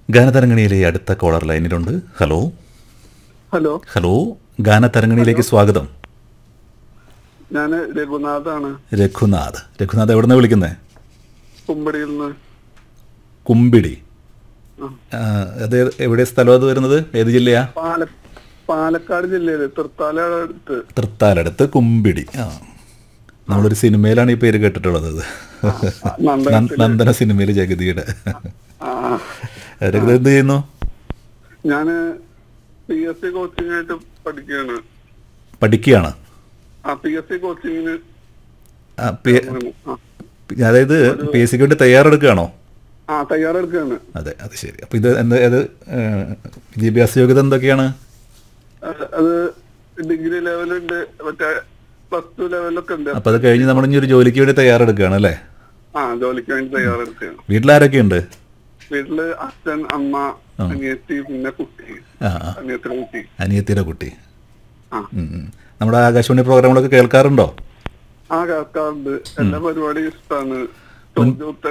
ഗാനതരംഗണിയിലെ അടുത്ത കോളർ ലൈനിലുണ്ട് hello hello hello ഗാനതരംഗണിയിലേക്ക് സ്വാഗതം ഞാൻ രഘുനാഥാണ് രഘുനാഥ് രഘുനാഥ് എവിടെ നിന്നാണ് വിളിക്കുന്നത് കുമ്പടിയിൽ നിന്ന് കുമ്പിടി ആ. ആ, അത് എവിടെ സ്ഥലം അത് വരുന്നത് ഏത് ജില്ലയാ പാല പാലക്കാട് ജില്ലയില് തൃത്താല അടുത്ത് തൃത്താലടുത്ത് കുമ്പിടി ആ നമ്മളൊരു സിനിമയിലാണ് ഈ പേര് കേട്ടിട്ടുള്ളത് അത് നന്ദ നന്ദ- നന്ദന സിനിമയിൽ ജഗതിയുടെ ആ രഘുനാഥ് എന്ത് ചെയ്യുന്നു ഞാന് പി എസ് സി കോച്ചിങ് ആയിട്ട് പഠിക്കുകയാണ് പഠിക്കുകയാണ് ആ പി എസ് സി കോച്ചിങ്ങിന് ആ, പി- അതായത് പി എസ് സിക്ക് വേണ്ടി തയ്യാറെടുക്കുകയാണോ ആ തയ്യാറെടുക്കുകയാണ് അതെ അത് ശരി അപ്പോൾ ഇത് എന്താ അത് ഏഹ്, വിദ്യാഭ്യാസ യോഗ്യത എന്തൊക്കെയാണ് അത് അത് ഡിഗ്രി ലെവലുണ്ട് മറ്റേ പ്ലസ് ടു ലെവലൊക്കെ ഉണ്ട് അപ്പോൾ അത് കഴിഞ്ഞ് നമ്മൾ ഇനി ഒരു ജോലിക്ക് വേണ്ടി തയ്യാറെടുക്കുകയാണ് അല്ലേ ആ ജോലിക്ക് വേണ്ടി തയ്യാറെടുക്കുകയാണ് വീട്ടിലാരൊക്കെയുണ്ട് വീട്ടില് അച്ഛൻ അമ്മ അനിയത്തി പിന്നെ കുട്ടി ആ ആ. അനിയത്തിന്റെ കുട്ടി അനിയത്തിയുടെ കുട്ടി ആ ഉം, ഉം. നമ്മുടെ ആകാശവാണി പ്രോഗ്രാമുകളൊക്കെ കേൾക്കാറുണ്ടോ ആ കേൾക്കാറുണ്ട് എല്ലാ പരിപാടിയും ഇഷ്ടമാണ് ചോദ്യോത്തരം